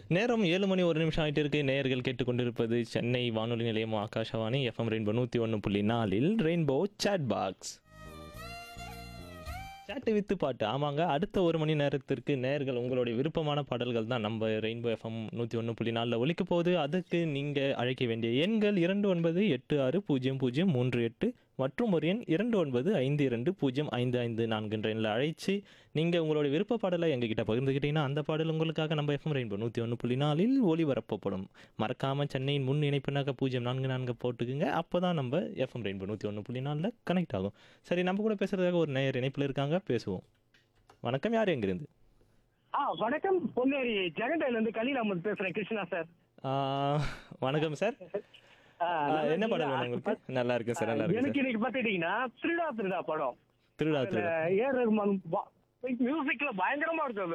நேரம் ஏழு மணி ஒரு நிமிஷம் ஆயிட்டு இருக்கு நேயர்கள் கேட்டுக்கொண்டிருப்பது சென்னை வானொலி நிலையம் ஆகாஷவாணி எஃப்எம் ரெயின்போ நூற்றி ஒன்று புள்ளி நாலில் ரெயின்போ சேட் பாக்ஸ் சேட்டு வித்து பாட்டு ஆமாங்க அடுத்த ஒரு மணி நேரத்திற்கு நேர்கள் உங்களுடைய விருப்பமான பாடல்கள் தான் நம்ம ரெயின்போ எஃப்எம் நூற்றி ஒன்று புள்ளி நாலில் ஒலிக்க போகுது அதுக்கு நீங்கள் அழைக்க வேண்டிய எண்கள் இரண்டு ஒன்பது எட்டு ஆறு பூஜ்ஜியம் பூஜ்ஜியம் மூன்று எட்டு மற்றும் ஒரு எண் இரண்டு ஒன்பது ஐந்து இரண்டு பூஜ்ஜியம் ஐந்து ஐந்து நான்குன்ற எண்ணில் அழைச்சி நீங்கள் உங்களுடைய விருப்ப பாடலை எங்ககிட்ட பகிர்ந்துக்கிட்டீங்கன்னா அந்த பாடல் உங்களுக்காக நம்ம எஃப்எம் ரெயின்போ நூற்றி ஒன்று புள்ளி நாலில் ஒளிபரப்பப்படும் மறக்காமல் சென்னையின் முன் இணைப்புனாக்க பூஜ்ஜியம் நான்கு நான்கு போட்டுக்குங்க அப்போ தான் நம்ம எஃப்எம் ரெயின்போ நூற்றி ஒன்று புள்ளி நாலில் கனெக்ட் ஆகும் சரி நம்ம கூட பேசுகிறதுக்காக ஒரு நேயர் இணைப்பில் இருக்காங்க பேசுவோம் வணக்கம் யார் எங்கிருந்து ஆ வணக்கம் பொன்னேரி ஜெகண்டையில இருந்து கலீல் அஹமத் பேசுறேன் கிருஷ்ணா சார் ஆ, வணக்கம் சார் ஆ, ஆ, நல்லா என்ன பாடல் இருக்கீங்களா? வேணும் உங்களுக்கு நல்லா இருக்கு சார் நல்லா இருக்கு எனக்கு சார் இன்னைக்கு பாத்துட்டீங்கன்னா திருடா திருடா படம் திருடா அதுல திருடா ஏ ரஹ்மான் மியூசிக்ல பயங்கரமா இருக்கும் அந்த